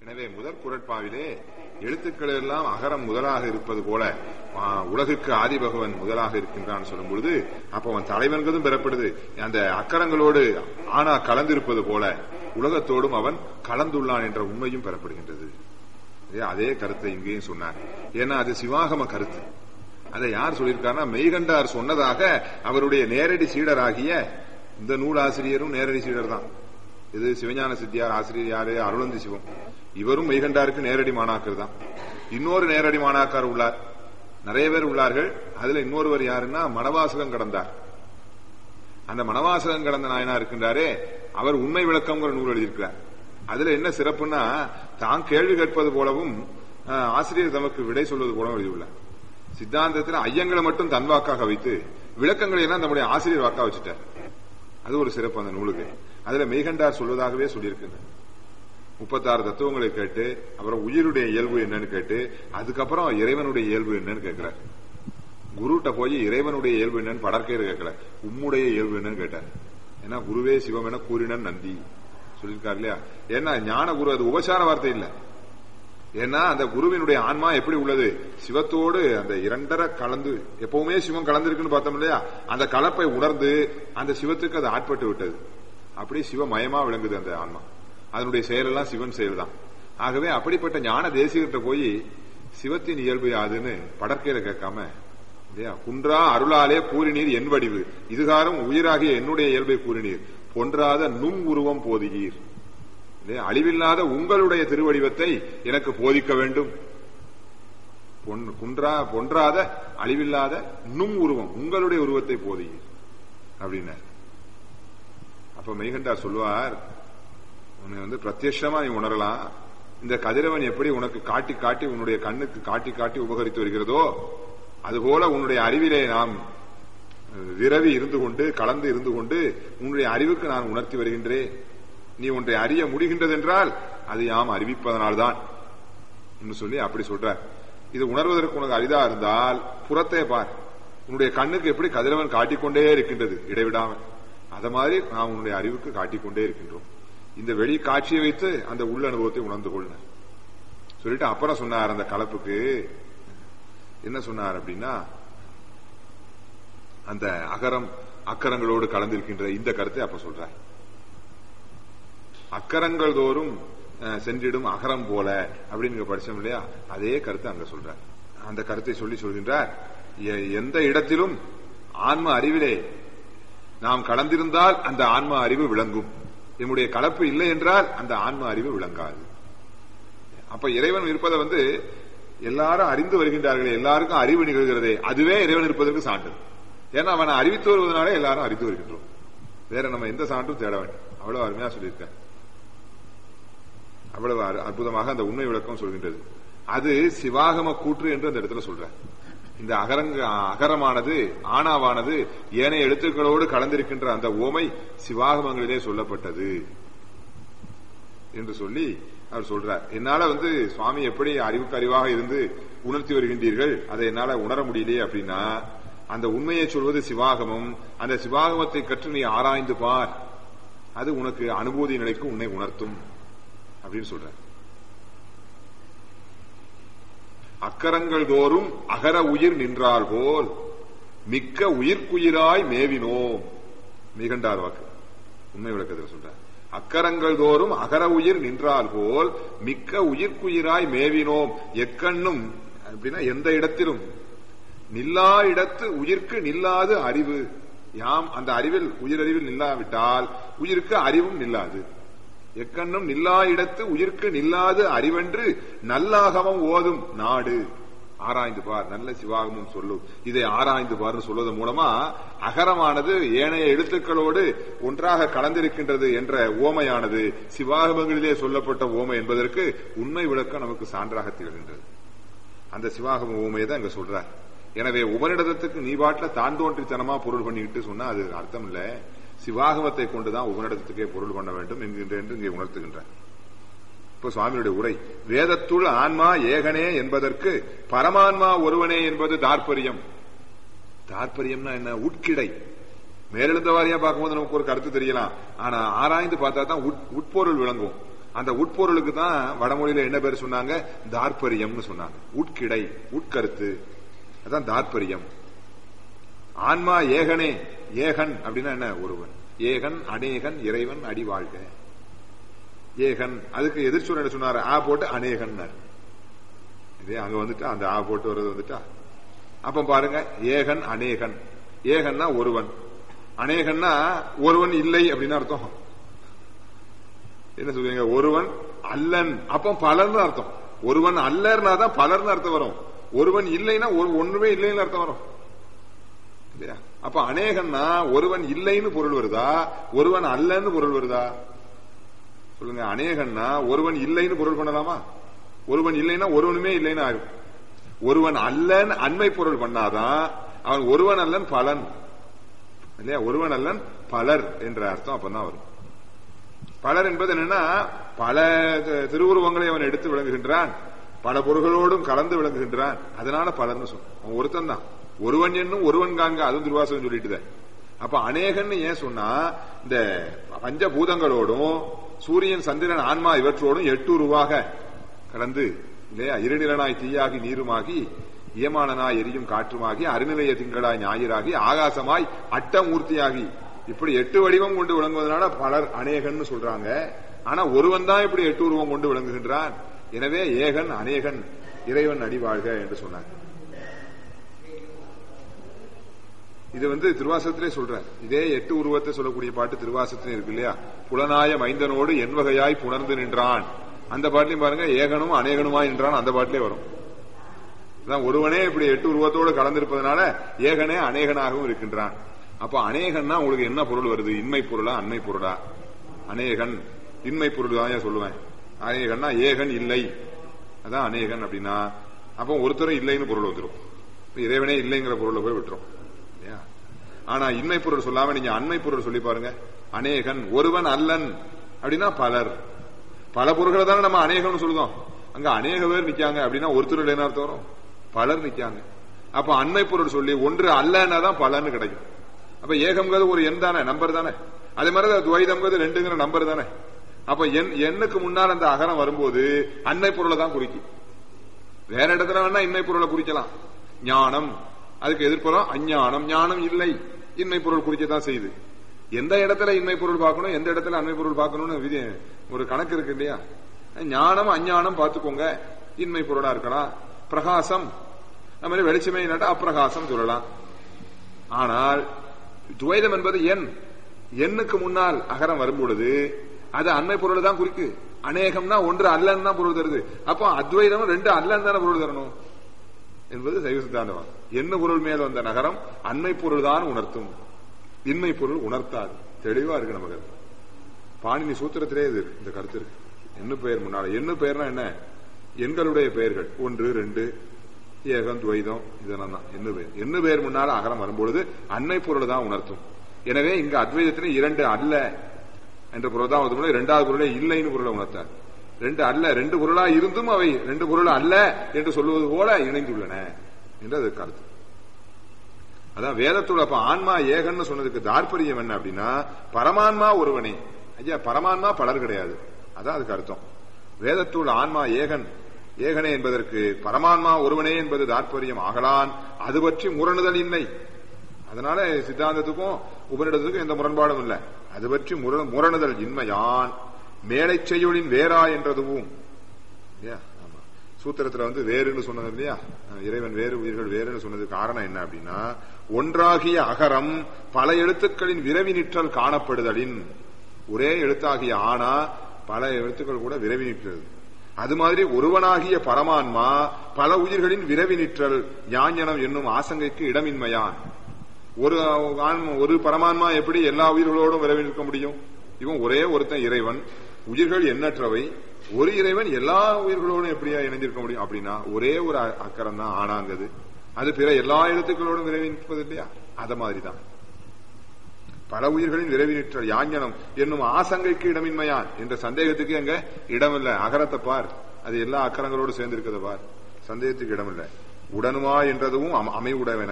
எனவே முதற் குரட்பாவிலே எழுத்துக்கள் எல்லாம் அகரம் முதலாக இருப்பது போல ஆ, உலகுக்கு ஆதி பகவன் முதலாக இருக்கின்றான் சொல்லும் பொழுது அப்ப அவன் தலைவன்கிறதும் பெறப்படுது அந்த அக்கரங்களோடு ஆனா கலந்திருப்பது போல உலகத்தோடும் அவன் கலந்துள்ளான் என்ற உண்மையும் பெறப்படுகின்றது இதே அதே கருத்தை இங்கேயும் சொன்னார் ஏன்னா அது சிவாகம கருத்து அதை யார் சொல்லியிருக்காருன்னா மெய்கண்டார் சொன்னதாக அவருடைய நேரடி சீடராகிய இந்த நூல் ஆசிரியரும் நேரடி சீடர் தான் இது சிவஞான சித்தியார் ஆசிரியர் யாரு அருளந்தி சிவம் இவரும் மெய்கண்டாருக்கு நேரடி மாணாக்கர் தான் இன்னொரு நேரடி மாணாக்கர் உள்ளார் நிறைய பேர் உள்ளார்கள் அதுல இன்னொருவர் யாருன்னா மணவாசகம் கடந்தார் அந்த மணவாசகம் கடந்த நாயனா இருக்கின்றாரே அவர் உண்மை விளக்கம்ங்கிற நூல் எழுதியிருக்கிறார் அதுல என்ன சிறப்புன்னா தான் கேள்வி கேட்பது போலவும் அஹ், ஆசிரியர் தமக்கு விடை சொல்வது போலவும் எழுதியுள்ளார் சித்தாந்தத்தில் ஐயங்களை மட்டும் தன் வாக்காக வைத்து விளக்கங்களை எல்லாம் நம்முடைய ஆசிரியர் வாக்கா வச்சுட்டார் அது ஒரு சிறப்பு அந்த நூலுக்கு அதுல மெய்கண்டார் சொல்வதாகவே சொல்லியிருக்கின்றார் முப்பத்தாறு தத்துவங்களை கேட்டு அப்புறம் உயிருடைய இயல்பு என்னன்னு கேட்டு அதுக்கப்புறம் இறைவனுடைய இயல்பு என்னன்னு கேட்கிறார் குருட்ட போய் இறைவனுடைய இயல்பு என்னன்னு படற்கையர் கேட்கல உம்முடைய இயல்பு என்னன்னு கேட்டார் ஏன்னா குருவே சிவம் என கூறினன் நந்தி சொல்லியிருக்காரு இல்லையா ஏன்னா ஞான குரு அது உபசார வார்த்தை இல்ல ஏன்னா அந்த குருவினுடைய ஆன்மா எப்படி உள்ளது சிவத்தோடு அந்த இரண்டரை கலந்து எப்பவுமே சிவம் கலந்திருக்குன்னு பார்த்தோம் இல்லையா அந்த கலப்பை உணர்ந்து அந்த சிவத்துக்கு அது ஆட்பட்டு விட்டது அப்படி சிவமயமா விளங்குது அந்த ஆன்மா அதனுடைய செயலெல்லாம் சிவன் செயல் தான் ஆகவே அப்படிப்பட்ட ஞான தேசிகிட்ட போய் சிவத்தின் இயல்பு யாதுன்னு படற்கையில கேட்காம இல்லையா குன்றா அருளாலே கூறினீர் என் வடிவு இதுகாரும் உயிராகிய என்னுடைய இயல்பை கூறினீர் பொன்றாத நும் உருவம் போதுகீர் இல்லையா? அழிவில்லாத உங்களுடைய திருவடிவத்தை எனக்கு போதிக்க வேண்டும் பொன்- குன்றா பொன்றாத அழிவில்லாத நும் உருவம் உங்களுடைய உருவத்தை போதுகீர் அப்படின்னார் அப்ப மெய்கண்டார் சொல்லுவார் உன்னை வந்து பிரத்யட்சமா நீ உணரலாம் இந்த கதிரவன் எப்படி உனக்கு காட்டி காட்டி உன்னுடைய கண்ணுக்கு காட்டி காட்டி உபகரித்து வருகிறதோ அதுபோல உன்னுடைய அறிவிலே நாம் அஹ், விரவி இருந்து கொண்டு கலந்து இருந்து கொண்டு உன்னுடைய அறிவுக்கு நான் உணர்த்தி வருகின்றேன் நீ ஒன்றை அறிய முடிகின்றது என்றால் அது யாம் அறிவிப்பதனால்தான் என்று சொல்லி அப்படி சொல்றார் இது உணர்வதற்கு உனக்கு அரிதா இருந்தால் புறத்தை பார் உன்னுடைய கண்ணுக்கு எப்படி கதிரவன் காட்டிக்கொண்டே இருக்கின்றது இடைவிடாமல் அத மாதிரி நாம் உன்னுடைய அறிவுக்கு காட்டிக்கொண்டே இருக்கின்றோம் இந்த வெளி காட்சியை வைத்து அந்த உள்ள அனுபவத்தை உணர்ந்து கொள்ளுங்க சொல்லிட்டு அப்புறம் சொன்னார் அந்த கலப்புக்கு என்ன சொன்னார் அப்படின்னா அந்த அகரம் அக்கரங்களோடு கலந்திருக்கின்ற இந்த கருத்தை அப்ப சொல்றார் அக்கரங்கள் தோறும் அஹ், சென்றிடும் அகரம் போல அப்படின்னு இங்க படிச்சோம் இல்லையா அதே கருத்தை அங்க சொல்றார் அந்த கருத்தை சொல்லி சொல்கின்றார் எ- எந்த இடத்திலும் ஆன்ம அறிவிலே நாம் கலந்திருந்தால் அந்த ஆன்ம அறிவு விளங்கும் நம்முடைய கலப்பு இல்லை என்றால் அந்த ஆன்ம அறிவு விளங்காது அப்ப இறைவன் இருப்பதை வந்து எல்லாரும் அறிந்து வருகின்றார்களே எல்லாருக்கும் அறிவு நிகழ்கிறதே அதுவே இறைவன் இருப்பதற்கு சான்று ஏன்னா அவனை அறிவித்து வருவதனாலே எல்லாரும் அறிந்து வருகின்றோம் வேற நம்ம எந்த சான்றும் தேட வேண்டாம் அவ்வளவு அருமையா சொல்லியிருக்கேன் அவ்வளவு அரு- அற்புதமாக அந்த உண்மை விளக்கம் சொல்கின்றது அது சிவாகம கூற்று என்று அந்த இடத்துல சொல்ற இந்த அகரங்க அகரமானது ஆணாவானது ஏனைய எழுத்துக்களோடு கலந்திருக்கின்ற அந்த ஓமை சிவாகமங்களிலே சொல்லப்பட்டது என்று சொல்லி அவர் சொல்றார் என்னால வந்து சுவாமி எப்படி அறிவுக்கு அறிவாக இருந்து உணர்த்தி வருகின்றீர்கள் அதை என்னால உணர முடியலையே அப்படின்னா அந்த உண்மையை சொல்வது சிவாகமம் அந்த சிவாகமத்தை கற்று நீ ஆராய்ந்து பார் அது உனக்கு அனுபூதி நிலைக்கு உன்னை உணர்த்தும் அப்படின்னு சொல்ற அக்கரங்கள் தோறும் அகர உயிர் நின்றால் போல் மிக்க உயிர்க்குயிராய் மேவினோம் மிகண்டார் வாக்கு உண்மை விளக்கத்தில் சொல்ற அக்கரங்கள் தோறும் அகர உயிர் நின்றால் போல் மிக்க உயிர்க்குயிராய் மேவினோம் எக்கண்ணும் அப்படின்னா எந்த இடத்திலும் நில்லா இடத்து உயிர்க்கு நில்லாது அறிவு யாம் அந்த அறிவில் உயிரறிவில் நில்லாவிட்டால் உயிருக்கு அறிவும் நில்லாது எக்கண்ணும் நில்லா இடத்து உயிர்க்கு நில்லாது அறிவென்று நல்லாகமம் ஓதும் நாடு ஆராய்ந்து பார் நல்ல சிவாகமும் சொல்லு இதை ஆராய்ந்து பார்னு சொல்வதன் மூலமா அகரமானது ஏனைய எழுத்துக்களோடு ஒன்றாக கலந்திருக்கின்றது என்ற ஓமையானது சிவாகமங்களிலே சொல்லப்பட்ட ஓமை என்பதற்கு உண்மை விளக்கம் நமக்கு சான்றாக திகழ்கின்றது அந்த சிவாகம ஓமையை தான் இங்க சொல்றார் எனவே உபனிடதத்துக்கு நீ பாட்டில தான் தோன்றித்தனமா பொருள் பண்ணிக்கிட்டு சொன்னா அது அர்த்தம் இல்ல சிவாகமத்தை கொண்டுதான் உபனிடத்துக்கே பொருள் பண்ண வேண்டும் என்கின்ற என்று இங்கே உணர்த்துகின்றார் இப்ப சுவாமியுடைய உரை வேதத்துள் ஆன்மா ஏகனே என்பதற்கு பரமான்மா ஒருவனே என்பது தாற்பரியம் தாற்பரியம்னா என்ன உட்கிடை மேலெழுந்த வாரியா பார்க்கும்போது நமக்கு ஒரு கருத்து தெரியலாம் ஆனா ஆராய்ந்து பார்த்தா தான் உட்- உட்பொருள் விளங்கும் அந்த உட்பொருளுக்கு தான் வடமொழியில என்ன பேர் சொன்னாங்க தார்பரியம்னு சொன்னாங்க உட்கிடை உட்கருத்து அதான் தார்பரியம் ஆன்மா ஏகனே ஏகன் அப்படின்னா என்ன ஒருவன் ஏகன் அநேகன் இறைவன் அடி வாழ்க ஏகன் அதுக்கு எதிர்ச்சொல் என்ன சொன்னாரு ஆ போட்டு அநேகன் இதே அங்க வந்துட்டா அந்த ஆ போட்டு வர்றது வந்துட்டா அப்ப பாருங்க ஏகன் அநேகன் ஏகன்னா ஒருவன் அநேகன்னா ஒருவன் இல்லை அப்படின்னு அர்த்தம் என்ன சொல்றீங்க ஒருவன் அல்லன் அப்ப பலர்னு அர்த்தம் ஒருவன் அல்லர்னா தான் பலர்னு அர்த்தம் வரும் ஒருவன் இல்லைன்னா ஒரு ஒன்றுமே இல்லைன்னு அர்த்தம் வரும் இல்லையா அப்ப அநேகன்னா ஒருவன் இல்லைன்னு பொருள் வருதா ஒருவன் அல்லன்னு பொருள் வருதா சொல்லுங்க அநேகன்னா ஒருவன் இல்லைன்னு பொருள் பண்ணலாமா ஒருவன் இல்லைன்னா ஒருவனுமே இல்லைன்னு ஆகும் ஒருவன் அல்லன் அண்மை பொருள் பண்ணாதான் அவன் ஒருவன் அல்லன் பலன் இல்லையா ஒருவன் அல்லன் பலர் என்ற அர்த்தம் அப்பதான் வரும் பலர் என்பது என்னன்னா பல திருவுருவங்களை அவன் எடுத்து விளங்குகின்றான் பல பொருள்களோடும் கலந்து விளங்குகின்றான் அதனால பலர்னு சொல்லும் அவன் ஒருத்தன் தான் ஒருவன் என்னும் ஒருவன் காங்க அதுவும் திருவாசகம் சொல்லிட்டு அப்ப அநேகன்னு ஏன் சொன்னா இந்த பஞ்சபூதங்களோடும் சூரியன் சந்திரன் ஆன்மா இவற்றோடும் எட்டு உருவாக கலந்து இல்லையா இருநிலனாய் தீயாகி நீருமாகி இயமானனாய் எரியும் காற்றுமாகி அருநிலைய திங்களாய் ஞாயிறாகி ஆகாசமாய் அட்டமூர்த்தியாகி இப்படி எட்டு வடிவம் கொண்டு விளங்குவதனால பலர் அநேகன்னு சொல்றாங்க ஆனா ஒருவன் தான் இப்படி எட்டு உருவம் கொண்டு விளங்குகின்றான் எனவே ஏகன் அநேகன் இறைவன் அடிவாழ்க என்று சொன்னார் இது வந்து திருவாசத்திலே சொல்ற இதே எட்டு உருவத்தை சொல்லக்கூடிய பாட்டு திருவாசத்திலே இருக்கு இல்லையா புலனாய மைந்தனோடு என் வகையாய் புணர்ந்து நின்றான் அந்த பாட்டிலையும் பாருங்க ஏகனும் அநேகனுமாய் நின்றான் அந்த பாட்டிலே வரும் ஒருவனே இப்படி எட்டு உருவத்தோடு கலந்திருப்பதனால ஏகனே அநேகனாகவும் இருக்கின்றான் அப்ப அநேகன்னா உங்களுக்கு என்ன பொருள் வருது இன்மை பொருளா அண்மை பொருளா அநேகன் இன்மை பொருள் தான் சொல்லுவேன் அநேகன்னா ஏகன் இல்லை அதான் அநேகன் அப்படின்னா அப்போ ஒருத்தரும் இல்லைன்னு பொருள் வந்துடும் இறைவனே இல்லைங்கிற பொருளை போய் விட்டுரும் ஆனா இன்மை பொருள் சொல்லாம நீங்க அண்மை பொருள் சொல்லி பாருங்க அநேகன் ஒருவன் அல்லன் அப்படின்னா பலர் பல பொருள்களை தானே நம்ம அநேகம்னு சொல்லுதோம் அங்க அநேக பேர் நிக்காங்க அப்படின்னா ஒருத்தர் இல்லைன்னு அர்த்தம் வரும் பலர் நிக்காங்க அப்ப அண்மை பொருள் சொல்லி ஒன்று அல்லன்னா தான் பலன்னு கிடைக்கும் அப்ப ஏகம்ங்கிறது ஒரு எண் தானே நம்பர் தானே அதே மாதிரி துவைதம்ங்கிறது ரெண்டுங்கிற நம்பர் தானே அப்ப எண் எண்ணுக்கு முன்னால் அந்த அகரம் வரும்போது அன்னை பொருளை தான் குறிக்கும் வேற இடத்துல வேணா இன்மை பொருளை குறிக்கலாம் ஞானம் அதுக்கு எதிர்ப்புறம் அஞ்ஞானம் ஞானம் இல்லை இன்மை பொருள் குறிக்கத்தான் செய்யுது எந்த இடத்துல இன்மை பொருள் பார்க்கணும் எந்த இடத்துல அண்மை பொருள் பார்க்கணும்னு விதி ஒரு கணக்கு இருக்கு இல்லையா ஞானம் அஞ்ஞானம் பார்த்துக்கோங்க இன்மை பொருளா இருக்கலாம் பிரகாசம் நம்ம மாதிரி வெளிச்சமே இல்லாட்டா அப்பிரகாசம் சொல்லலாம் ஆனால் துவைதம் என்பது எண் எண்ணுக்கு முன்னால் அகரம் வரும்பொழுது அது அண்மை பொருள் தான் குறிக்கு அநேகம்னா ஒன்று அல்லன்னு தான் பொருள் தருது அப்போ அத்வைதம் ரெண்டு அல்லன்னு தானே பொருள் தரணும் என்பது சைவ சித்தாந்தம் என்ன பொருள் மேல் வந்த நகரம் அண்மை பொருள் தான் உணர்த்தும் இன்மை பொருள் உணர்த்தாது தெளிவா இருக்கு நமக்கு பாணினி சூத்திரத்திலே இது இந்த கருத்து இருக்கு என்ன பெயர் முன்னால என்ன பெயர்னா என்ன எண்களுடைய பெயர்கள் ஒன்று ரெண்டு ஏகம் துவைதம் இதெல்லாம் தான் என்ன பெயர் என்ன பெயர் முன்னால அகரம் வரும்பொழுது அன்னை பொருள் தான் உணர்த்தும் எனவே இங்க அத்வைதத்திலே இரண்டு அல்ல என்ற பொருள் தான் வந்து இரண்டாவது பொருளே இல்லைன்னு பொருளை உணர்த்தார் ரெண்டு அல்ல ரெண்டு பொருளா இருந்தும் அவை ரெண்டு பொருள் அல்ல என்று சொல்லுவது போல இணைந்துள்ளன என்று அது கருத்து அதான் வேதத்தோட அப்ப ஆன்மா ஏகன்னு சொன்னதுக்கு தாற்பரியம் என்ன அப்படின்னா பரமான்மா ஒருவனே ஐயா பரமான்மா பலர் கிடையாது அதான் அதுக்கு அர்த்தம் வேதத்துள் ஆன்மா ஏகன் ஏகனே என்பதற்கு பரமான்மா ஒருவனே என்பது தாற்பரியம் ஆகலான் அது பற்றி முரணுதல் இல்லை அதனால சித்தாந்தத்துக்கும் உபனிடத்துக்கும் எந்த முரண்பாடும் இல்லை அது பற்றி முரணுதல் இன்மையான் மேலை செய்யுளின் வேறா என்றதுவும் சூத்திரத்துல வந்து வேறுன்னு சொன்னது இல்லையா இறைவன் வேறு உயிர்கள் வேறுன்னு சொன்னதுக்கு காரணம் என்ன அப்படின்னா ஒன்றாகிய அகரம் பல எழுத்துக்களின் விரவி நிற்றல் காணப்படுதலின் ஒரே எழுத்தாகிய ஆனா பல எழுத்துக்கள் கூட விரவி நிற்கிறது அது மாதிரி ஒருவனாகிய பரமான்மா பல உயிர்களின் விரவி நிற்றல் ஞாஞனம் என்னும் ஆசங்கைக்கு இடமின்மையான் ஒரு ஒரு பரமான்மா எப்படி எல்லா உயிர்களோடும் விரவி நிற்க முடியும் இவன் ஒரே ஒருத்தன் இறைவன் உயிர்கள் எண்ணற்றவை ஒரு இறைவன் எல்லா உயிர்களோடும் எப்படியா இணைஞ்சிருக்க முடியும் அப்படின்னா ஒரே ஒரு அக்கறம் தான் ஆனாங்கது அது பிற எல்லா எழுத்துக்களோடும் விரைவி நிற்பது இல்லையா அத மாதிரிதான் பல உயிர்களின் விரைவி நிற்றல் யாஞ்சனம் என்னும் ஆசங்கைக்கு இடமின்மையான் என்ற சந்தேகத்துக்கு அங்க இடமில்லை அகரத்தை பார் அது எல்லா அக்கரங்களோடு சேர்ந்து இருக்கிறத பார் சந்தேகத்துக்கு இடமில்லை உடனுமா என்றதும் அமைவுடவன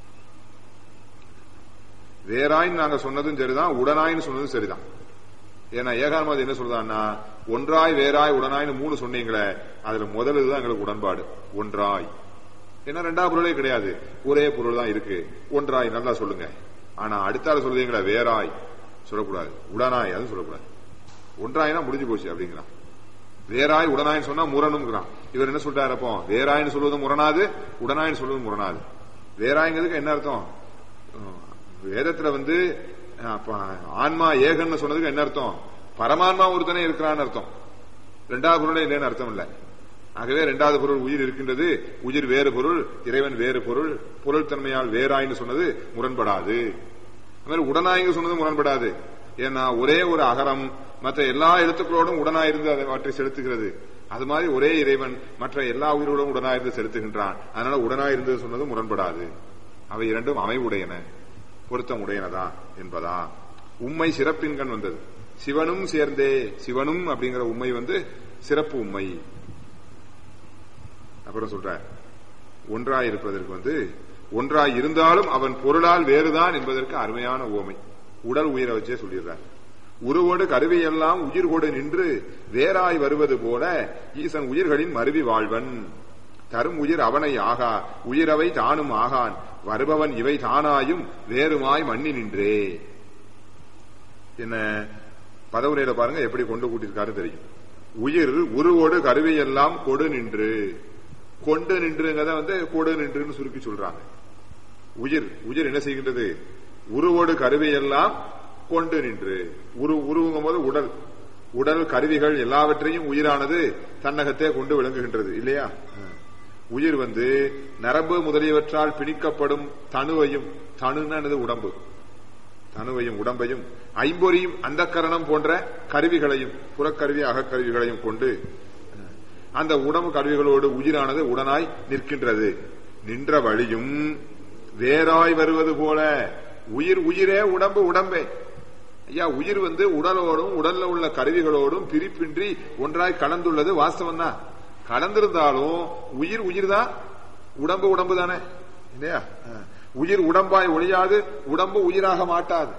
வேறாயின்னு நாங்க சொன்னதும் சரிதான் உடனாயின்னு சொன்னதும் சரிதான் ஏன்னா ஏகான்மாதி என்ன சொல்றான்னா ஒன்றாய் வேறாய் உடனாய்னு மூணு சொன்னீங்களே அதுல முதல் இதுதான் எங்களுக்கு உடன்பாடு ஒன்றாய் ஏன்னா ரெண்டாவது பொருளே கிடையாது ஒரே பொருள் தான் இருக்கு ஒன்றாய் நல்லா சொல்லுங்க ஆனா அடுத்தால சொல்றீங்களா வேறாய் சொல்லக்கூடாது உடனாய் அதுவும் சொல்லக்கூடாது ஒன்றாயினா முடிஞ்சு போச்சு அப்படிங்கிறான் வேறாய் உடனாயின்னு சொன்னா முரணுங்கிறான் இவர் என்ன சொல்றாரு அப்போ வேறாயின்னு சொல்வது முரணாது உடனாயின்னு சொல்வது முரணாது வேறாய்ங்கிறதுக்கு என்ன அர்த்தம் அஹ் வேதத்துல வந்து அஹ், அப்ப ஆன்மா ஏகன்னு சொன்னதுக்கு என்ன அர்த்தம் பரமான்மா ஒருத்தனே இருக்கிறான்னு அர்த்தம் ரெண்டாவது பொருளே இல்லைன்னு அர்த்தம் இல்ல ஆகவே ரெண்டாவது பொருள் உயிர் இருக்கின்றது உயிர் வேறு பொருள் இறைவன் வேறு பொருள் பொருள் தன்மையால் வேறாய்ன்னு சொன்னது முரண்படாது அது மாதிரி உடனாய்ங்க சொன்னது முரண்படாது ஏன்னா ஒரே ஒரு அகரம் மற்ற எல்லா எழுத்துக்களோடும் உடனாயிருந்து அதை அவற்றை செலுத்துகிறது அது மாதிரி ஒரே இறைவன் மற்ற எல்லா உயிரோடும் உடனாயிருந்து செலுத்துகின்றான் அதனால உடனாயிருந்து சொன்னது முரண்படாது அவை இரண்டும் அமைவுடையன பொருத்தம் உடையனதா என்பதா உண்மை சிறப்பின்கண் வந்தது சிவனும் சேர்ந்தே சிவனும் அப்படிங்கிற உண்மை வந்து சிறப்பு உண்மை அப்புறம் சொல்ற ஒன்றாய் இருப்பதற்கு வந்து ஒன்றாய் இருந்தாலும் அவன் பொருளால் வேறுதான் என்பதற்கு அருமையான ஓமை உடல் உயிரை வச்சே சொல்லிடுறார் உருவோடு கருவியெல்லாம் உயிர்கோடு நின்று வேறாய் வருவது போல ஈசன் உயிர்களின் மருவி வாழ்வன் தரும் உயிர் அவனை ஆகா உயிரவை தானும் ஆகான் வருபவன் இவை தானாயும் வேறுமாய் மண்ணி நின்றே என்ன பதவுரையில பாருங்க எப்படி கொண்டு கூட்டியிருக்காரு தெரியும் உயிர் உருவோடு கருவியெல்லாம் கொடு நின்று கொண்டு நின்றுங்கிறத வந்து கொடு நின்றுன்னு சுருக்கி சொல்றாங்க உயிர் உயிர் என்ன செய்கின்றது உருவோடு கருவியெல்லாம் கொண்டு நின்று உரு உருவுங்கும் போது உடல் உடல் கருவிகள் எல்லாவற்றையும் உயிரானது தன்னகத்தே கொண்டு விளங்குகின்றது இல்லையா உயிர் வந்து நரம்பு முதலியவற்றால் பிணிக்கப்படும் தனுவையும் தனுன்னு உடம்பு தனுவையும் உடம்பையும் ஐம்பொறியும் அந்த கரணம் போன்ற கருவிகளையும் புறக்கருவி அகக்கருவிகளையும் கொண்டு அந்த உடம்பு கருவிகளோடு உயிரானது உடனாய் நிற்கின்றது நின்ற வழியும் வேறாய் வருவது போல உயிர் உயிரே உடம்பு உடம்பே ஐயா உயிர் வந்து உடலோடும் உடல்ல உள்ள கருவிகளோடும் பிரிப்பின்றி ஒன்றாய் கலந்துள்ளது வாஸ்தவம் தான் கலந்திருந்தாலும் உயிர் உயிர் தான் உடம்பு உடம்பு தானே இல்லையா உயிர் உடம்பாய் ஒழியாது உடம்பு உயிராக மாட்டாது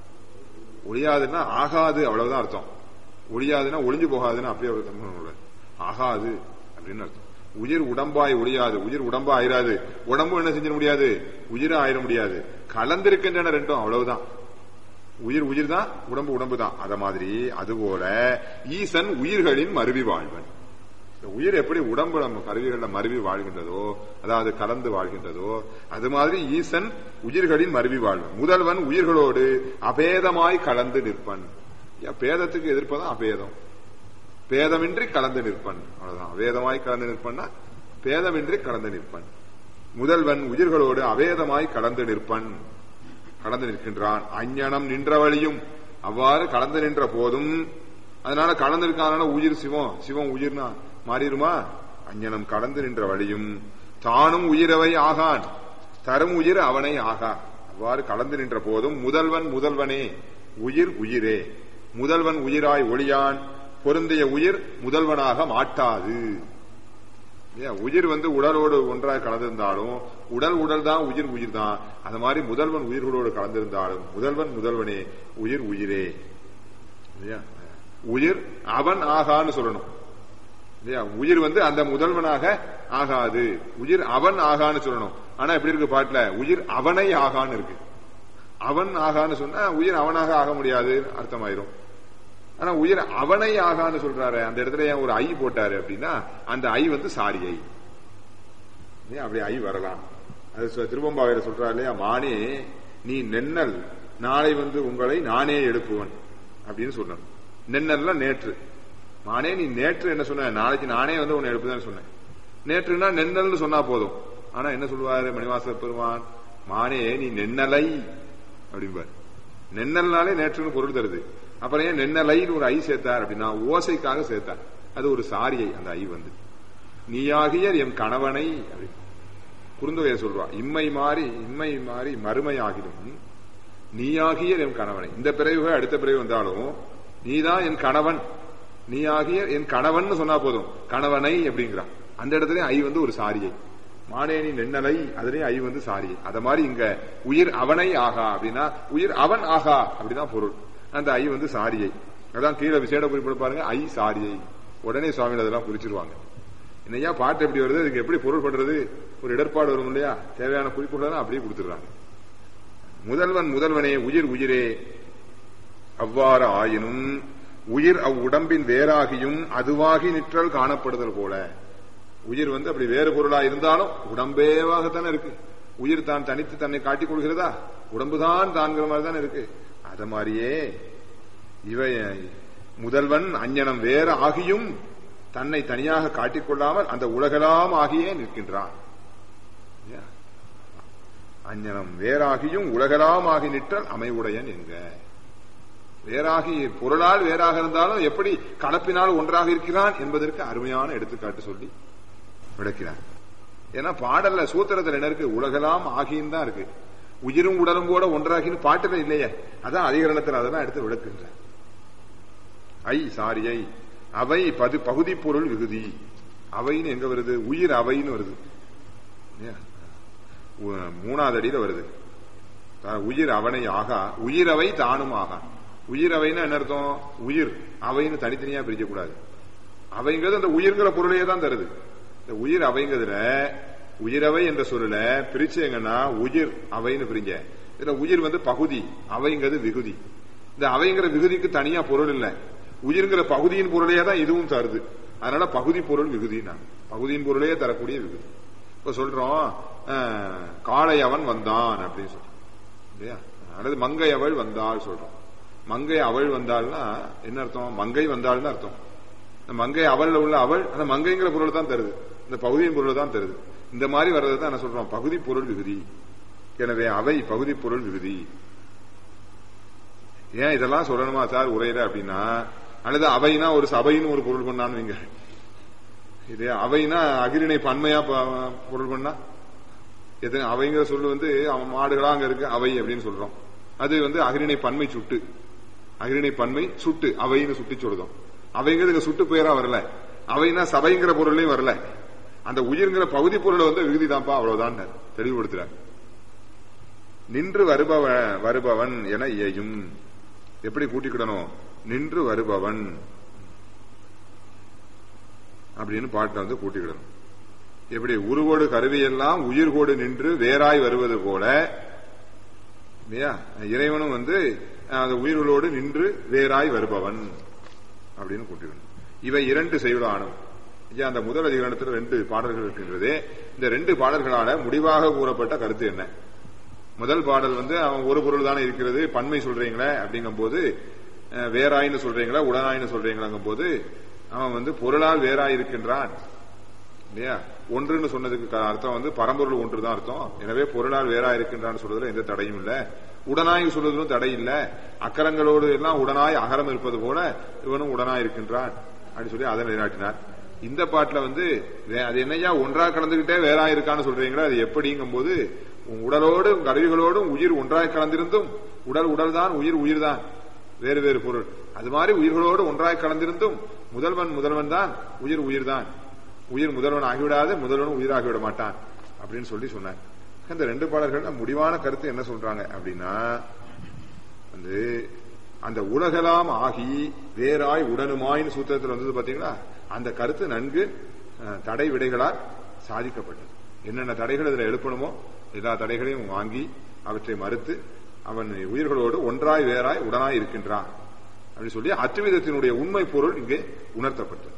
ஒழியாதுன்னா ஆகாது அவ்வளவுதான் அர்த்தம் ஒழியாதுன்னா ஒளிஞ்சு போகாதுன்னு அப்படியே ஒரு தமிழ் ஆகாது அப்படின்னு அர்த்தம் உயிர் உடம்பாய் ஒழியாது உயிர் உடம்பா ஆயிராது உடம்பும் என்ன செஞ்சிட முடியாது உயிரா ஆயிட முடியாது கலந்திருக்கின்றன ரெண்டும் அவ்வளவுதான் உயிர் உயிர் தான் உடம்பு உடம்பு தான் அத மாதிரி அதுபோல ஈசன் உயிர்களின் மருவி வாழ்வன் உயிர் எப்படி உடம்பு நம்ம கருவிகள்ல மருவி வாழ்கின்றதோ அதாவது கலந்து வாழ்கின்றதோ அது மாதிரி ஈசன் உயிர்களின் மருவி வாழ்வன் முதல்வன் உயிர்களோடு அபேதமாய் கலந்து நிற்பன் பேதத்துக்கு எதிர்ப்பதான் அபேதம் பேதமின்றி கலந்து நிற்பன் அவ்வளவுதான் அவேதமாய் கலந்து நிற்பன்னா பேதமின்றி கலந்து நிற்பன் முதல்வன் உயிர்களோடு அவேதமாய் கலந்து நிற்பன் கலந்து நிற்கின்றான் அஞ்ஞனம் நின்ற வழியும் அவ்வாறு கலந்து நின்ற போதும் அதனால கலந்து இருக்கான உயிர் சிவம் சிவம் உயிர்னா மாறிடுமா அஞ்ஞனம் கலந்து நின்ற வழியும் தானும் உயிரவை ஆகான் தரும் உயிர் அவனை ஆகா அவ்வாறு கலந்து நின்ற போதும் முதல்வன் முதல்வனே உயிர் உயிரே முதல்வன் உயிராய் ஒளியான் பொருந்திய உயிர் முதல்வனாக மாட்டாது உயிர் வந்து உடலோடு ஒன்றாய் கலந்திருந்தாலும் உடல் உடல் தான் உயிர் உயிர் தான் அது மாதிரி முதல்வன் உயிர்களோடு கலந்திருந்தாலும் முதல்வன் முதல்வனே உயிர் உயிரே உயிர் அவன் ஆகான்னு சொல்லணும் இல்லையா உயிர் வந்து அந்த முதல்வனாக ஆகாது உயிர் அவன் ஆகான்னு சொல்லணும் ஆனா எப்படி இருக்கு பாட்டுல உயிர் அவனை ஆகான்னு இருக்கு அவன் ஆகான்னு சொன்னா உயிர் அவனாக ஆக முடியாது அர்த்தமாயிரும் ஆனா உயிர் அவனை ஆகான்னு சொல்றாரு அந்த இடத்துல ஏன் ஒரு ஐ போட்டாரு அப்படின்னா அந்த ஐ வந்து சாரியை அப்படி ஐ வரலாம் அது திருவம்பாவையில சொல்றாரு இல்லையா மானே நீ நென்னல் நாளை வந்து உங்களை நானே எடுப்புவன் அப்படின்னு சொல்லணும் நென்னல்ல நேற்று மானே நீ நேற்று என்ன சொன்ன நாளைக்கு நானே வந்து உன்னை எடுப்புதான் சொன்னேன் நேற்றுனா நென்னல்னு சொன்னா போதும் ஆனா என்ன சொல்லுவாரு மணிவாச பெருமான் மானே நீ நென்னலை அப்படிம்பார் நென்னல்னாலே நேற்றுன்னு பொருள் தருது அப்புறம் ஏன் நென்னலைன்னு ஒரு ஐ சேர்த்தார் அப்படின்னா ஓசைக்காக சேர்த்தார் அது ஒரு சாரியை அந்த ஐ வந்து நீயாகிய எம் கணவனை அப்படி குறுந்தொகைய சொல்றா இம்மை மாறி இம்மை மாறி மறுமை ஆகிடும் நீயாகிய என் கணவனை இந்த பிறகு அடுத்த பிறகு வந்தாலும் நீதான் என் கணவன் நீயாகிய என் கணவன் சொன்னா போதும் கணவனை அப்படிங்கிறான் அந்த இடத்துல ஐ வந்து ஒரு சாரியை மானேனி நென்னலை அதுலயும் ஐ வந்து சாரியை அத மாதிரி இங்க உயிர் அவனை ஆகா அப்படின்னா உயிர் அவன் ஆகா அப்படிதான் பொருள் அந்த ஐ வந்து சாரியை அதான் கீழே விசேட குறிப்பிட பாருங்க ஐ சாரியை உடனே சுவாமிகள் அதெல்லாம் குறிச்சிருவாங்க என்னையா பாட்டு எப்படி வருது அதுக்கு எப்படி பொருள் பண்றது ஒரு இடர்பாடு வரும் இல்லையா தேவையான குறிப்புகள் அப்படியே கொடுத்துடுறாங்க முதல்வன் முதல்வனே உயிர் உயிரே அவ்வாறு ஆயினும் உயிர் அவ்வுடம்பின் வேறாகியும் அதுவாகி நிற்றல் காணப்படுதல் போல உயிர் வந்து அப்படி வேறு பொருளா இருந்தாலும் உடம்பேவாகத்தானே இருக்கு உயிர் தான் தனித்து தன்னை காட்டிக் கொள்கிறதா உடம்புதான் தான்கிற மாதிரி தானே இருக்கு அத மாதிரியே இவை முதல்வன் அஞ்ஞனம் வேற ஆகியும் தன்னை தனியாக காட்டிக்கொள்ளாமல் அந்த உலகலாம் ஆகியே நிற்கின்றான் அஞ்ஞனம் வேறாகியும் உலகலாம் ஆகி நிற்றல் அமைவுடையன் என்க வேறாகி பொருளால் வேறாக இருந்தாலும் எப்படி கலப்பினால் ஒன்றாக இருக்கிறான் என்பதற்கு அருமையான எடுத்துக்காட்டு சொல்லி விளக்கிறான் ஏன்னா பாடல்ல சூத்திரத்தில் என்ன இருக்கு உலகலாம் ஆகியும் தான் இருக்கு உயிரும் உடலும் கூட ஒன்றாகின்னு பாட்டுல இல்லையே அதான் அதிகரணத்தில் அதெல்லாம் எடுத்து விளக்குன்ற ஐ சாரியை அவை பது பகுதி பொருள் விகுதி அவைன்னு எங்க வருது உயிர் அவைன்னு வருது மூணாவது அடியில வருது உயிர் அவனை ஆகா உயிரவை தானும் ஆகா உயிரவைன்னு என்ன அர்த்தம் உயிர் அவைன்னு தனித்தனியா பிரிக்க கூடாது அவைங்கிறது அந்த உயிர்ங்கிற பொருளையே தான் தருது இந்த உயிர் அவைங்கிறதுல உயிரவை என்ற சொல்லுல பிரிச்சு எங்கன்னா உயிர் அவைன்னு பிரிங்க இதுல உயிர் வந்து பகுதி அவைங்கிறது விகுதி இந்த அவைங்கிற விகுதிக்கு தனியா பொருள் இல்லை உயிர்ங்கிற பகுதியின் பொருளையே தான் இதுவும் தருது அதனால பகுதி பொருள் விகுதினா பகுதியின் பொருளையே தரக்கூடிய விகுதி இப்ப சொல்றோம் காளை அவன் வந்தான் அப்படின்னு சொல்றோம் இல்லையா அல்லது மங்கை அவள் வந்தாள் சொல்றோம் மங்கை அவள் வந்தாள்னா என்ன அர்த்தம் மங்கை வந்தாள்னு அர்த்தம் இந்த மங்கை அவள்ல உள்ள அவள் அந்த மங்கைங்கிற பொருள் தான் தருது இந்த பகுதியின் பொருள் தான் தருது இந்த மாதிரி வர்றது தான் என்ன சொல்றோம் பகுதி பொருள் விகுதி எனவே அவை பகுதி பொருள் விகுதி ஏன் இதெல்லாம் சொல்லணுமா சார் உரையில அப்படின்னா அல்லது அவைனா ஒரு சபைன்னு ஒரு பொருள் பண்ணான்னு வைங்க இது அவைனா அகிரிணை பன்மையா பொருள் பண்ணா எது அவைங்கிற சொல்லு வந்து அவன் மாடுகளா அங்க இருக்கு அவை அப்படின்னு சொல்றோம் அது வந்து அகிரிணை பன்மை சுட்டு அகிரிணை பன்மை சுட்டு அவைன்னு சுட்டி சொல்லுதோம் அவைங்கிறது சுட்டு பெயரா வரல அவைனா சபைங்கிற பொருளையும் வரல அந்த உயிர்ங்கிற பகுதி பொருளை வந்து விகுதி தான்ப்பா அவ்வளவுதான் தெளிவுபடுத்துறார் நின்று வருபவ வருபவன் என இயையும் எப்படி கூட்டிக்கிடணும் நின்று வருபவன் அப்படின்னு பாட்டை வந்து கூட்டிக்கிடணும் எப்படி உருவோடு கருவியெல்லாம் உயிர்கோடு நின்று வேறாய் வருவது போல இல்லையா இறைவனும் வந்து அந்த உயிர்களோடு நின்று வேறாய் வருபவன் அப்படின்னு கூட்டிக்கணும் இவை இரண்டு செய்யுளானும் அந்த முதல் அதிகாரத்தில் ரெண்டு பாடல்கள் இருக்கின்றது இந்த ரெண்டு பாடல்களால முடிவாக கூறப்பட்ட கருத்து என்ன முதல் பாடல் வந்து அவன் ஒரு பொருள் தானே இருக்கிறது பன்மை சொல்றீங்களே அப்படிங்கும் போது வேறாயின்னு சொல்றீங்களா உடனாயின்னு சொல்றீங்களாங்கும் போது அவன் வந்து பொருளால் வேறாய் இருக்கின்றான் இல்லையா ஒன்றுன்னு சொன்னதுக்கு அர்த்தம் வந்து பரம்பொருள் ஒன்று தான் அர்த்தம் எனவே பொருளால் வேறா இருக்கின்றான்னு சொல்றதுல எந்த தடையும் இல்ல உடனாய் சொல்றதுலும் தடை இல்ல அக்கரங்களோடு எல்லாம் உடனாய் அகரம் இருப்பது போல இவனும் உடனாய் இருக்கின்றான் அப்படின்னு சொல்லி அதை நிலைநாட்டினார் இந்த பாட்டுல வந்து அது என்னையா ஒன்றா கலந்துகிட்டே வேறா இருக்கான்னு சொல்றீங்களா அது எப்படிங்கும் போது உடலோடும் கருவிகளோடும் உயிர் ஒன்றாய் கலந்திருந்தும் உடல் உடல் தான் உயிர் உயிர் தான் வேறு வேறு பொருள் அது மாதிரி உயிர்களோடு ஒன்றாய் கலந்திருந்தும் முதல்வன் முதல்வன் தான் உயிர் உயிர் தான் உயிர் முதல்வன் ஆகிவிடாது முதல்வன் உயிராகிவிட மாட்டான் அப்படின்னு சொல்லி சொன்னார் இந்த ரெண்டு பாடல்கள் முடிவான கருத்து என்ன சொல்றாங்க அப்படின்னா வந்து அந்த உலகலாம் ஆகி வேறாய் உடனுமாயின் சூத்திரத்தில் வந்தது பாத்தீங்களா அந்த கருத்து நன்கு தடை விடைகளால் சாதிக்கப்பட்டது என்னென்ன தடைகள் இதுல எழுப்பணுமோ எல்லா தடைகளையும் வாங்கி அவற்றை மறுத்து அவன் உயிர்களோடு ஒன்றாய் வேறாய் உடனாய் இருக்கின்றான் அப்படின்னு சொல்லி அத்துவிதத்தினுடைய உண்மை பொருள் இங்கே உணர்த்தப்பட்டது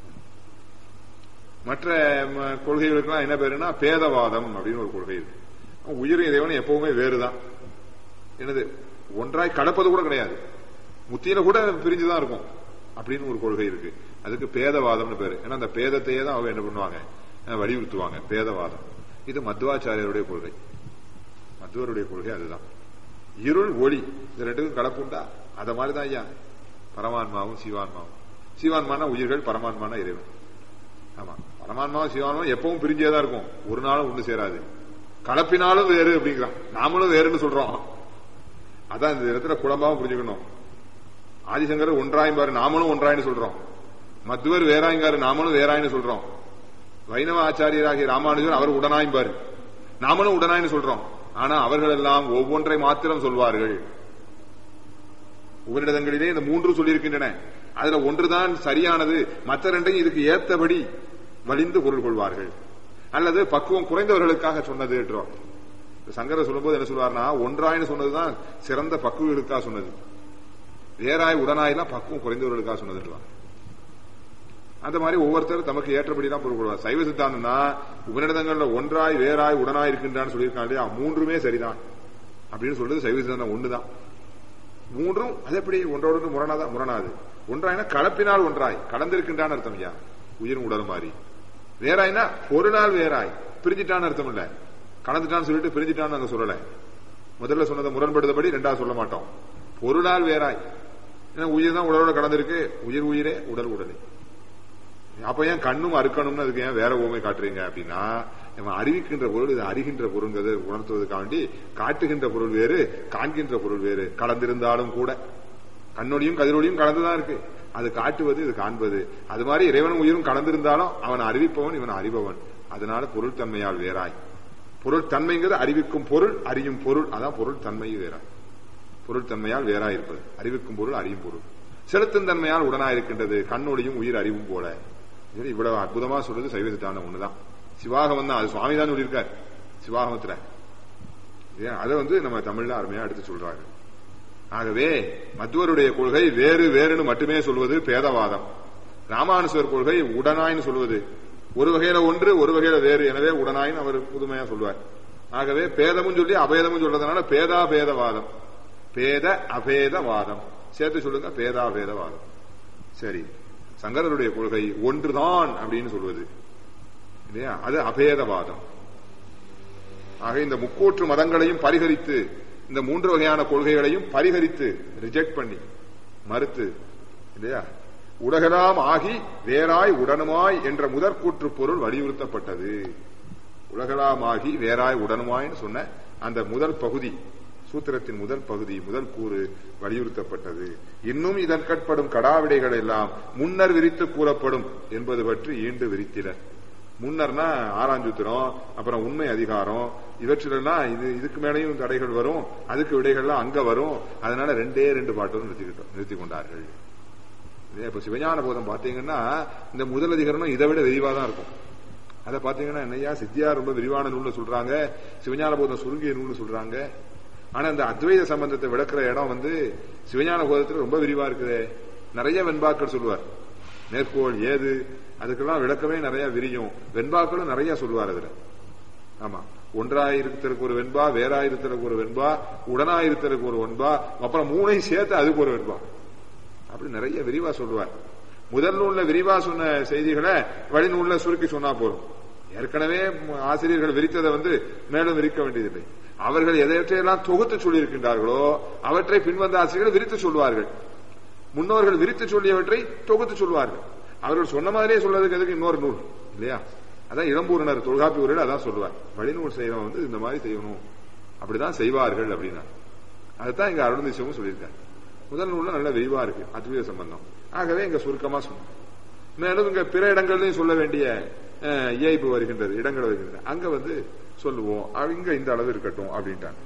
மற்ற கொள்கைகளுக்கெல்லாம் என்ன பேருன்னா பேதவாதம் அப்படின்னு ஒரு கொள்கை இருக்கு உயிரும் இறைவனும் எப்பவுமே வேறுதான் என்னது ஒன்றாய் கடப்பது கூட கிடையாது முத்தியில கூட பிரிஞ்சுதான் இருக்கும் அப்படின்னு ஒரு கொள்கை இருக்கு அதுக்கு பேதவாதம்னு பேரு ஏன்னா அந்த பேதத்தையே தான் அவங்க என்ன பண்ணுவாங்க வலியுறுத்துவாங்க பேதவாதம் இது மத்வாச்சாரியருடைய கொள்கை மத்துவருடைய கொள்கை அதுதான் இருள் ஒளி இந்த ரெண்டுக்கும் கலப்புண்டா அத மாதிரிதான் ஐயா பரமாத்மாவும் சிவான்மாவும் சிவான்மான உயிர்கள் பரமாத்மான இறைவன் ஆமா பரமாத்மாவும் சிவான்மாவும் எப்பவும் பிரிஞ்சேதான் இருக்கும் ஒரு நாளும் ஒண்ணு சேராது கலப்பினாலும் வேறு அப்படிங்கிறான் நாமளும் வேறுன்னு சொல்றோம் அதான் இந்த இடத்துல குழம்பாவும் புரிஞ்சுக்கணும் ஆதிசங்கர் ஒன்றாயம்பாரு நாமளும் ஒன்றாயின்னு சொல்றோம் மத்துவர் வேறாயங்காரு நாமளும் வேறாயின்னு சொல்றோம் வைணவ ஆச்சாரியராகிய ராமானுஜர் அவர் உடனாய்பாரு நாமளும் உடனாயின்னு சொல்றோம் ஆனா அவர்கள் எல்லாம் ஒவ்வொன்றை மாத்திரம் சொல்வார்கள் உபநிடதங்களிலே இந்த மூன்று சொல்லியிருக்கின்றன அதுல ஒன்றுதான் சரியானது மற்ற ரெண்டையும் இதுக்கு ஏத்தபடி வலிந்து பொருள் கொள்வார்கள் அல்லது பக்குவம் குறைந்தவர்களுக்காக சொன்னது என்றோம் சங்கர சொல்லும்போது என்ன சொல்வார்னா ஒன்றாயின்னு சொன்னதுதான் சிறந்த பக்குவர்களுக்காக சொன்னது வேறாய் உடனாயெல்லாம் பக்குவம் குறைந்தவர்களுக்காக சொன்னதுன்றான் அந்த மாதிரி ஒவ்வொருத்தரும் தமக்கு ஏற்றபடி தான் பொருள் கொள்வார் சைவ சித்தாந்தம்னா உபநிடதங்கள்ல ஒன்றாய் வேறாய் உடனாய் இருக்கின்றான்னு சொல்லியிருக்காங்க இல்லையா மூன்றுமே சரிதான் அப்படின்னு சொல்றது சைவ சித்தாந்தம் ஒண்ணுதான் மூன்றும் அது எப்படி ஒன்றோடு முரணாதா முரணாது ஒன்றாய்னா கலப்பினால் ஒன்றாய் கலந்திருக்கின்றான்னு அர்த்தம் ஐயா உயிரும் உடலும் மாறி வேறாய்னா பொருளால் வேறாய் பிரிஞ்சிட்டான்னு அர்த்தம் இல்ல கலந்துட்டான்னு சொல்லிட்டு பிரிஞ்சிட்டான்னு நாங்க சொல்லல முதல்ல சொன்னதை முரண்படுத்தபடி ரெண்டாவது சொல்ல மாட்டோம் பொருளால் வேறாய் ஏன்னா உயிர் தான் உடலோட கலந்திருக்கு உயிர் உயிரே உடல் உடலே அப்ப ஏன் கண்ணும் அறுக்கணும்னு அதுக்கு ஏன் வேற ஓமை காட்டுறீங்க அப்படின்னா நம்ம அறிவிக்கின்ற பொருள் இது அறிகின்ற பொருள்ங்கிறது உணர்த்துவதற்காக வேண்டி காட்டுகின்ற பொருள் வேறு காண்கின்ற பொருள் வேறு கலந்திருந்தாலும் கூட கண்ணொடியும் கதிரொலியும் கலந்துதான் இருக்கு அது காட்டுவது இது காண்பது அது மாதிரி இறைவனும் உயிரும் கலந்திருந்தாலும் அவன் அறிவிப்பவன் இவன் அறிபவன் அதனால பொருள் தன்மையால் வேறாய் பொருள் தன்மைங்கிறது அறிவிக்கும் பொருள் அறியும் பொருள் அதான் பொருள் தன்மை வேறாய் பொருள் தன்மையால் வேறாய் இருப்பது அறிவிக்கும் பொருள் அறியும் பொருள் செலுத்தும் தன்மையால் உடனாயிருக்கின்றது கண்ணொடியும் உயிர் அறிவும் போல இது இவ்வளவு அற்புதமா சொல்றது சைவ சித்தாந்தம் ஒண்ணுதான் சிவாகமம் தான் அது சுவாமி தான் சொல்லியிருக்கார் சிவாகமத்துல அதை வந்து நம்ம தமிழ்ல அருமையா எடுத்து சொல்றாங்க ஆகவே மத்துவருடைய கொள்கை வேறு வேறுன்னு மட்டுமே சொல்வது பேதவாதம் ராமானுஸ்வர் கொள்கை உடனாய்னு சொல்வது ஒரு வகையில ஒன்று ஒரு வகையில வேறு எனவே உடனாயின்னு அவர் புதுமையா சொல்வார் ஆகவே பேதமும் சொல்லி அபேதமும் சொல்றதுனால பேதா பேதவாதம் பேத அபேதவாதம் சேர்த்து சொல்லுங்க பேதாபேதவாதம் சரி சங்கரருடைய கொள்கை ஒன்றுதான் அப்படின்னு சொல்வது இல்லையா அது அபேதவாதம் ஆக இந்த முக்கூற்று மதங்களையும் பரிகரித்து இந்த மூன்று வகையான கொள்கைகளையும் பரிகரித்து ரிஜெக்ட் பண்ணி மறுத்து இல்லையா உலகலாம் ஆகி வேறாய் உடனுமாய் என்ற முதற்கூற்று பொருள் வலியுறுத்தப்பட்டது உலகலாம் ஆகி வேறாய் உடனுமாய்னு சொன்ன அந்த முதல் பகுதி சூத்திரத்தின் முதல் பகுதி முதல் கூறு வலியுறுத்தப்பட்டது இன்னும் இதற்கட்படும் கடாவிடைகள் எல்லாம் முன்னர் விரித்து கூறப்படும் என்பது பற்றி ஈண்டு விரித்தினர் முன்னர்னா ஆறாஞ்சூத்திரம் அப்புறம் உண்மை அதிகாரம் இவற்றிலெல்லாம் இது இதுக்கு மேலேயும் தடைகள் வரும் அதுக்கு விடைகள்லாம் அங்க வரும் அதனால ரெண்டே ரெண்டு பாட்டும் நிறுத்திக்கிட்டோம் நிறுத்தி கொண்டார்கள் இப்ப சிவஞான போதம் பாத்தீங்கன்னா இந்த முதல் அதிகாரம் இதை விட விரிவா தான் இருக்கும் அதை பாத்தீங்கன்னா என்னையா சித்தியா ரொம்ப விரிவான நூல்னு சொல்றாங்க சிவஞான போதம் சுருங்கிய நூல்னு சொல்றாங்க ஆனா இந்த அத்வைத சம்பந்தத்தை விளக்குற இடம் வந்து சிவஞான போதத்துல ரொம்ப விரிவா இருக்குது நிறைய வெண்பாக்கள் சொல்லுவார் மேற்கோள் ஏது அதுக்கெல்லாம் விளக்கமே நிறைய விரியும் வெண்பாக்களும் நிறைய சொல்லுவார் அதுல ஆமா ஒன்றாயிருத்தலுக்கு ஒரு வெண்பா வேறாயிருத்தலுக்கு ஒரு வெண்பா உடனாயிருத்தலுக்கு ஒரு வெண்பா அப்புறம் மூணையும் சேர்த்து அதுக்கு ஒரு வெண்பா அப்படி நிறைய விரிவா சொல்லுவார் முதல் நூல்ல விரிவா சொன்ன செய்திகளை வழிநூல்ல சுருக்கி சொன்னா போதும் ஏற்கனவே ஆசிரியர்கள் விரித்ததை வந்து மேலும் விரிக்க வேண்டியதில்லை அவர்கள் எதையற்றையெல்லாம் தொகுத்து சொல்லியிருக்கின்றார்களோ அவற்றை பின்வந்த ஆசிரியர்கள் விரித்து சொல்வார்கள் முன்னோர்கள் விரித்து சொல்லியவற்றை தொகுத்து சொல்வார்கள் அவர்கள் சொன்ன மாதிரியே சொல்றதுக்கு எதுக்கு இன்னொரு நூல் இல்லையா அதான் இளம்பூரினர் தொல்காப்பி ஊரில் அதான் சொல்லுவார் வழிநூல் செய்யறவன் வந்து இந்த மாதிரி செய்யணும் அப்படிதான் செய்வார்கள் அப்படின்னா அதுதான் இங்க அருணதிசமும் சொல்லியிருக்காரு முதல் நூல்ல நல்ல விரிவா இருக்கு அத்வைத சம்பந்தம் ஆகவே இங்க சுருக்கமா சொன்னோம் மேலும் இங்க பிற இடங்கள்லயும் சொல்ல வேண்டிய இயல்பு வருகின்றது இடங்கள் வருகின்றன அங்க வந்து சொல்லுவோம் இங்க இந்த அளவு இருக்கட்டும் அப்படின்ட்டாங்க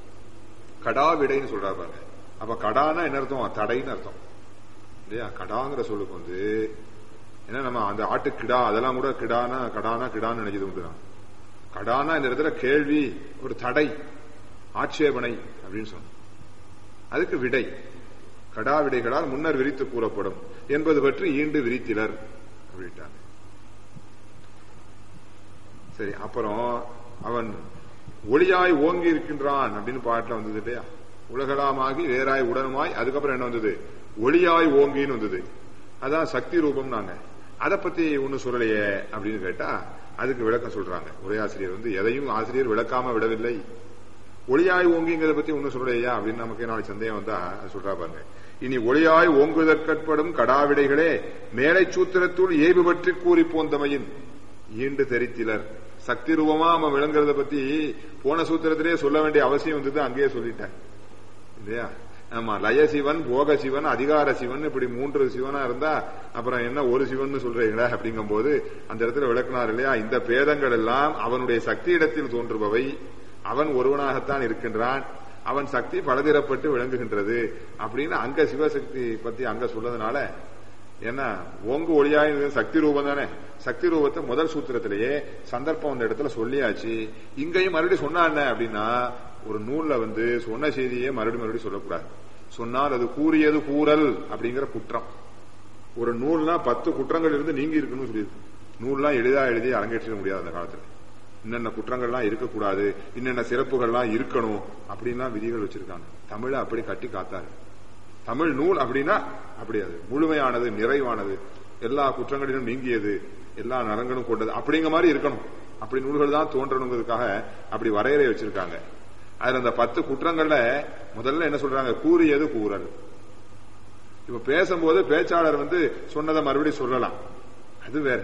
கடா விடைன்னு சொல்றாரு பாருங்க அப்ப கடானா என்ன அர்த்தம் தடைன்னு அர்த்தம் இல்லையா கடாங்கிற சொல்லுக்கு வந்து ஏன்னா நம்ம அந்த ஆட்டு கிடா அதெல்லாம் கூட கிடானா கடானா கிடான்னு நினைக்கிறது உண்டு கடானா இந்த இடத்துல கேள்வி ஒரு தடை ஆட்சேபனை அப்படின்னு சொன்ன அதுக்கு விடை கடா விடைகளால் முன்னர் விரித்து கூறப்படும் என்பது பற்றி ஈண்டு விரித்திலர் அப்படின்ட்டாங்க சரி அப்புறம் அவன் ஒளியாய் ஓங்கி இருக்கின்றான் அப்படின்னு பாட்டுல வந்தது இல்லையா உலகலாமாகி வேறாய் உடனுமாய் அதுக்கப்புறம் என்ன வந்தது ஒளியாய் ஓங்கின்னு வந்தது அதான் சக்தி ரூபம் நாங்க அதை பத்தி ஒண்ணு சொல்லலையே அப்படின்னு கேட்டா அதுக்கு விளக்கம் சொல்றாங்க உரையாசிரியர் வந்து எதையும் ஆசிரியர் விளக்காம விடவில்லை ஒளியாய் ஓங்கிங்கிறத பத்தி ஒண்ணு சொல்லலையா அப்படின்னு நமக்கு நாளைக்கு சந்தேகம் வந்தா சொல்றா பாருங்க இனி ஒளியாய் ஓங்குதற்கட்படும் கடாவிடைகளே மேலை சூத்திரத்துள் ஏய்வு பற்றி கூறி போந்தமையின் ஈண்டு தெரித்திலர் சக்தி ரூபமா அவன் விளங்குறத பத்தி போன சூத்திரத்திலே சொல்ல வேண்டிய அவசியம் வந்தது அங்கேயே சொல்லிட்டேன் இல்லையா ஆமா லய சிவன் போக சிவன் அதிகார சிவன் இப்படி மூன்று சிவனா இருந்தா அப்புறம் என்ன ஒரு சிவன் சொல்றீங்களா அப்படிங்கும் போது அந்த இடத்துல விளக்குனார் இல்லையா இந்த பேதங்கள் எல்லாம் அவனுடைய சக்தி இடத்தில் தோன்றுபவை அவன் ஒருவனாகத்தான் இருக்கின்றான் அவன் சக்தி பலதிரப்பட்டு விளங்குகின்றது அப்படின்னு அங்க சிவசக்தி பத்தி அங்க சொல்லதுனால ஏன்னா ஓங்கு ஒளியாய் சக்தி ரூபம் தானே சக்தி ரூபத்தை முதல் சூத்திரத்திலேயே சந்தர்ப்பம் அந்த இடத்துல சொல்லியாச்சு இங்கேயும் மறுபடியும் சொன்னா என்ன அப்படின்னா ஒரு நூல்ல வந்து சொன்ன செய்தியே மறுபடியும் மறுபடியும் சொல்லக்கூடாது சொன்னால் அது கூறியது கூறல் அப்படிங்கிற குற்றம் ஒரு நூல்னா பத்து குற்றங்கள் இருந்து நீங்கி இருக்குன்னு சொல்லியிருக்கு நூல்லாம் எளிதா எழுதி அரங்கேற்றிட முடியாது அந்த காலத்துல இன்னென்ன குற்றங்கள்லாம் இருக்கக்கூடாது இன்னென்ன சிறப்புகள்லாம் இருக்கணும் அப்படின்லாம் விதிகள் வச்சிருக்காங்க தமிழை அப்படி கட்டி காத்தாரு தமிழ் நூல் அப்படின்னா அப்படி அது முழுமையானது நிறைவானது எல்லா குற்றங்களிலும் நீங்கியது எல்லா நலங்களும் கொண்டது அப்படிங்கிற மாதிரி இருக்கணும் அப்படி நூல்கள் தான் தோன்றணுங்கிறதுக்காக அப்படி வரையறை வச்சிருக்காங்க அதுல அந்த பத்து குற்றங்கள்ல முதல்ல என்ன சொல்றாங்க கூறியது கூறல் இப்ப பேசும்போது பேச்சாளர் வந்து சொன்னதை மறுபடியும் சொல்லலாம் அது வேற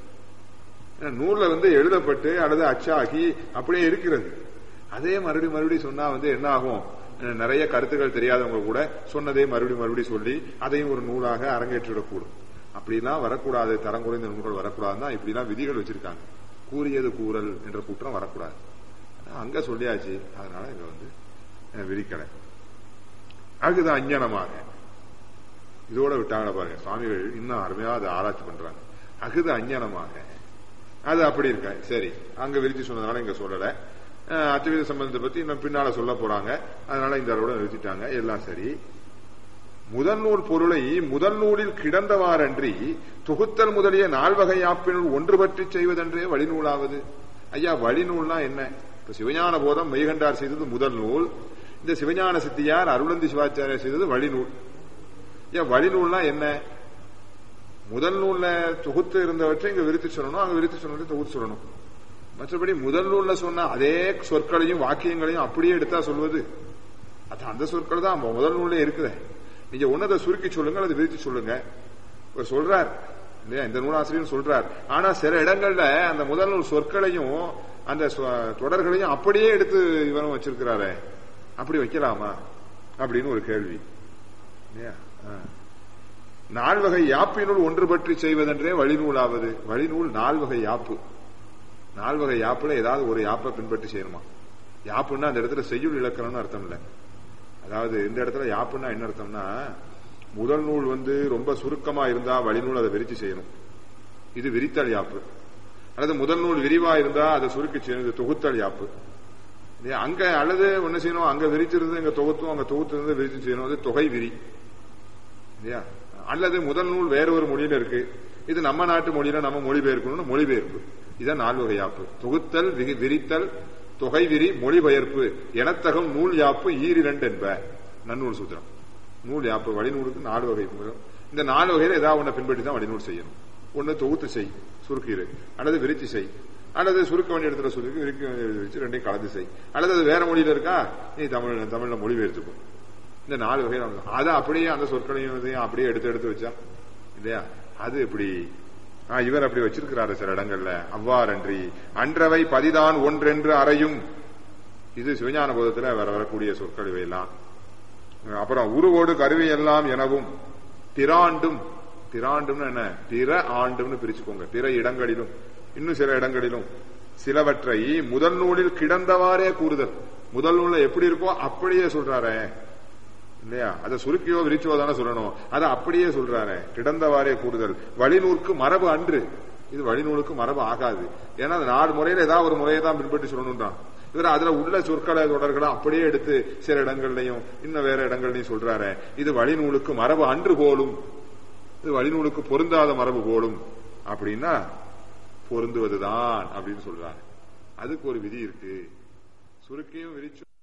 நூல்ல வந்து எழுதப்பட்டு அல்லது அச்சாகி அப்படியே இருக்கிறது அதே மறுபடியும் மறுபடியும் சொன்னா வந்து என்ன ஆகும் நிறைய கருத்துக்கள் தெரியாதவங்க கூட சொன்னதே மறுபடியும் மறுபடியும் சொல்லி அதையும் ஒரு நூலாக அரங்கேற்றிடக்கூடும் அப்படிலாம் வரக்கூடாது தரம் குறைந்த நூல்கள் வரக்கூடாதுன்னா இப்படிலாம் விதிகள் வச்சிருக்காங்க கூறியது கூறல் என்ற குற்றம் வரக்கூடாது அங்க சொல்லியாச்சு அதனால இங்க வந்து விரிக்கலை அகுது அஞ்ஞனமாக இதோட விட்டாங்கள பாருங்க சுவாமிகள் இன்னும் அருமையா அதை ஆராய்ச்சி பண்றாங்க அகுது அஞ்ஞனமாக அது அப்படி இருக்க சரி அங்க விரிச்சு சொன்னதுனால இங்க சொல்லல அத்துவீத சம்பந்தத்தை பத்தி இன்னும் பின்னால சொல்ல போறாங்க அதனால இந்த அளவோட நிறுத்திட்டாங்க எல்லாம் சரி முதல் நூல் பொருளை முதல் நூலில் கிடந்தவாறன்றி தொகுத்தல் முதலிய நால்வகை யாப்பினுள் ஒன்று பற்றி செய்வதென்றே வழிநூலாவது ஐயா வழிநூல்னா என்ன இப்ப சிவஞான போதம் மெய்கண்டார் செய்தது முதல் நூல் இந்த சிவஞான சித்தியார் அருளந்தி சிவாச்சாரியர் செய்தது வழிநூல் ஏன் வழிநூல்னா என்ன முதல் நூல்ல தொகுத்து இருந்தவற்றை இங்க விரித்து சொல்லணும் அங்க விரித்து சொன்னதை தொகுத்து சொல்லணும் மற்றபடி முதல் நூல்ல சொன்ன அதே சொற்களையும் வாக்கியங்களையும் அப்படியே எடுத்தா சொல்வது அது அந்த சொற்கள் தான் முதல் நூல்ல இருக்குது நீங்க ஒன்னதை சுருக்கி சொல்லுங்க அல்லது விரித்து சொல்லுங்க சொல்றார் இல்லையா இந்த நூலாசிரியர் சொல்றார் ஆனா சில இடங்கள்ல அந்த முதல் நூல் சொற்களையும் அந்த தொடர்களையும் அப்படியே எடுத்து இவரும் வச்சிருக்கிறாரு அப்படி வைக்கலாமா அப்படின்னு ஒரு கேள்வி இல்லையா நால்வகை யாப்பினுள் ஒன்று பற்றி செய்வதென்றே வழிநூலாவது வழிநூல் நால்வகை யாப்பு நால்வகை யாப்புல ஏதாவது ஒரு யாப்பை பின்பற்றி செய்யணுமா யாப்புன்னா அந்த இடத்துல செய்யுள் இலக்கணம்னு அர்த்தம் இல்லை அதாவது இந்த இடத்துல யாப்புன்னா என்ன அர்த்தம்னா முதல் நூல் வந்து ரொம்ப சுருக்கமா இருந்தா வழிநூல் அதை விரிச்சு செய்யணும் இது விரித்தல் யாப்பு அல்லது முதல் நூல் விரிவா இருந்தா அதை சுருக்கி செய்யணும் இது தொகுத்தல் யாப்பு அங்க அல்லது என்ன செய்யணும் அங்க விரிச்சிருந்து இங்க தொகுத்தும் அங்க தொகுத்து இருந்து விரிச்சு செய்யணும் அது தொகை விரி இல்லையா அல்லது முதல் நூல் வேற ஒரு மொழியில இருக்கு இது நம்ம நாட்டு மொழியில நம்ம மொழிபெயர்க்கணும்னு மொழிபெயர்ப்பு இதான் நால்வகை யாப்பு தொகுத்தல் விரித்தல் தொகை விரி மொழிபெயர்ப்பு எனத்தகம் நூல் யாப்பு ஈரிரண்டு என்ப நன்னூல் சூத்திரம் நூல் யாப்பு வழிநூலுக்கு நாலு வகை இந்த நாலு வகையில ஏதாவது ஒன்றை பின்பற்றி தான் வழிநூல் செய்யணும் ஒன்னு தொகுத்து செய் சுருக்கிடு அல்லது விரிச்சு செய் அல்லது சுருக்க வேண்டிய இடத்துல சுருக்கி விரிக்க வேண்டிய வச்சு ரெண்டையும் கலந்து செய் அல்லது அது வேற மொழியில இருக்கா நீ தமிழ் தமிழ்ல மொழிபெயர்த்துக்கும் இந்த நாலு வகையில அதை அப்படியே அந்த சொற்களையும் இதையும் அப்படியே எடுத்து எடுத்து வச்சா இல்லையா அது இப்படி இவர் அப்படி வச்சிருக்கிறாரு சில இடங்கள்ல அவ்வாறன்றி அன்றவை பதிதான் ஒன்றென்று அறையும் இது சிவஞான போதத்துல வர வரக்கூடிய சொற்கள் இவையெல்லாம் அப்புறம் உருவோடு கருவி எல்லாம் எனவும் பிராண்டும் பிராண்டும்னு என்ன பிற ஆண்டும்னு பிரிச்சுக்கோங்க பிற இடங்களிலும் இன்னும் சில இடங்களிலும் சிலவற்றை முதல் நூலில் கிடந்தவாறே கூறுதல் முதல் நூல்ல எப்படி இருக்கோ அப்படியே சொல்றாரே இல்லையா அதை சுருக்கியோ விரிச்சோ தானே சொல்லணும் அதை அப்படியே சொல்றாரு கிடந்தவாறே கூடுதல் வழிநூலுக்கு மரபு அன்று இது வழிநூலுக்கு மரபு ஆகாது ஏன்னா அது நாலு முறையில ஏதாவது ஒரு முறையை தான் பின்பற்றி சொல்லணும்ன்றான் இவர் அதுல உள்ள சொற்களை தொடர்களை அப்படியே எடுத்து சில இடங்கள்லையும் இன்னும் வேற இடங்கள்லையும் சொல்றாரு இது வழிநூலுக்கு மரபு அன்று போலும் இது வழிநூலுக்கு பொருந்தாத மரபு போலும் அப்படின்னா பொருந்துவதுதான் அப்படின்னு சொல்றாரு அதுக்கு ஒரு விதி இருக்கு சுருக்கியும் விரிச்சும்